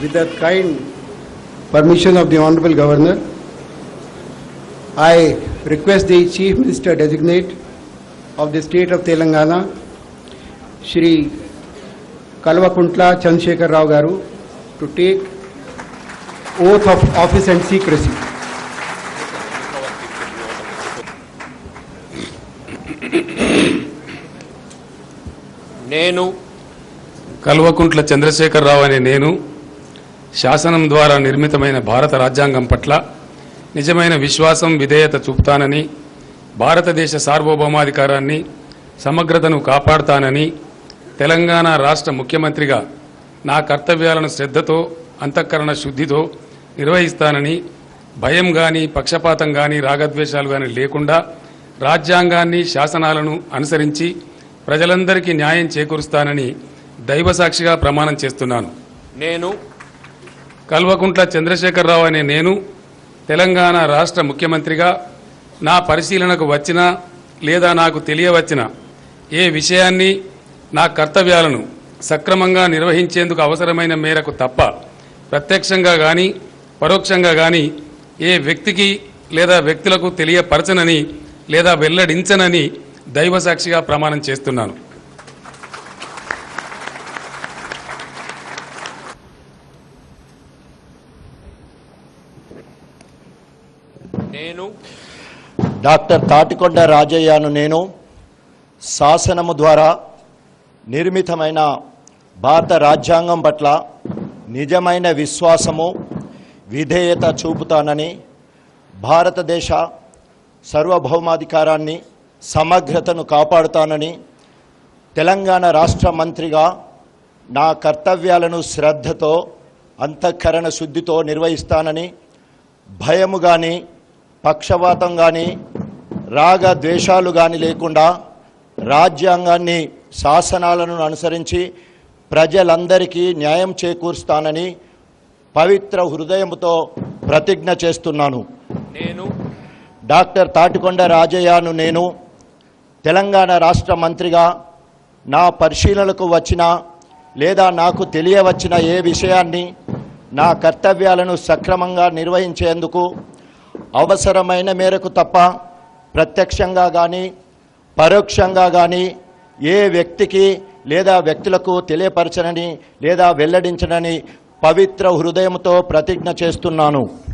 with the kind permission of the Honorable Governor, I request the Chief Minister designate of the state of Telangana, Shri Kalvakuntla Chandrasekhar Rao Garu, to take oath of office and secrecy. నేను కల్వకుంట్ల చంద్రశేఖరరావు అనే నేను శాసనం ద్వారా నిర్మితమైన భారత రాజ్యాంగం పట్ల నిజమైన విశ్వాసం విధేయత చూపుతానని భారతదేశ సార్వభౌమాధికారాన్ని సమగ్రతను కాపాడుతానని తెలంగాణ రాష్ట్ర ముఖ్యమంత్రిగా నా కర్తవ్యాలను శ్రద్ధతో అంతఃకరణ శుద్ధితో నిర్వహిస్తానని భయం గాని పక్షపాతం గాని రాగద్వేషాలు గాని లేకుండా రాజ్యాంగాన్ని శాసనాలను అనుసరించి ప్రజలందరికీ న్యాయం చేకూరుస్తానని దైవసాక్షిగా ప్రమాణం చేస్తున్నాను నేను కల్వకుంట్ల చంద్రశేఖరరావు అనే నేను తెలంగాణ రాష్ట్ర ముఖ్యమంత్రిగా నా పరిశీలనకు వచ్చిన లేదా నాకు తెలియవచ్చిన ఏ విషయాన్ని నా కర్తవ్యాలను సక్రమంగా నిర్వహించేందుకు అవసరమైన మేరకు తప్ప ప్రత్యక్షంగా గాని పరోక్షంగా గాని ఏ వ్యక్తికి లేదా వ్యక్తులకు తెలియపరచనని లేదా వెల్లడించనని దైవసాక్షిగా ప్రమాణం చేస్తున్నాను నేను డాక్టర్ తాటికొండ రాజయ్యను నేను శాసనము ద్వారా నిర్మితమైన భారత రాజ్యాంగం పట్ల నిజమైన విశ్వాసము విధేయత చూపుతానని భారతదేశ సార్వభౌమాధికారాన్ని సమగ్రతను కాపాడుతానని తెలంగాణ రాష్ట్ర మంత్రిగా నా కర్తవ్యాలను శ్రద్ధతో అంతఃకరణ శుద్ధితో నిర్వహిస్తానని భయము కానీ పక్షపాతం కానీ రాగ ద్వేషాలు కానీ లేకుండా రాజ్యాంగాన్ని శాసనాలను అనుసరించి ప్రజలందరికీ న్యాయం చేకూరుస్తానని పవిత్ర హృదయంతో ప్రతిజ్ఞ చేస్తున్నాను నేను డాక్టర్ తాటికొండ రాజయ్యను నేను తెలంగాణ రాష్ట్ర మంత్రిగా నా పరిశీలనకు వచ్చిన లేదా నాకు తెలియవచ్చిన ఏ విషయాన్ని నా కర్తవ్యాలను సక్రమంగా నిర్వహించేందుకు అవసరమైన మేరకు తప్ప ప్రత్యక్షంగా కానీ పరోక్షంగా కానీ ఏ వ్యక్తికి లేదా వ్యక్తులకు తెలియపరచనని లేదా వెల్లడించనని పవిత్ర హృదయంతో ప్రతిజ్ఞ చేస్తున్నాను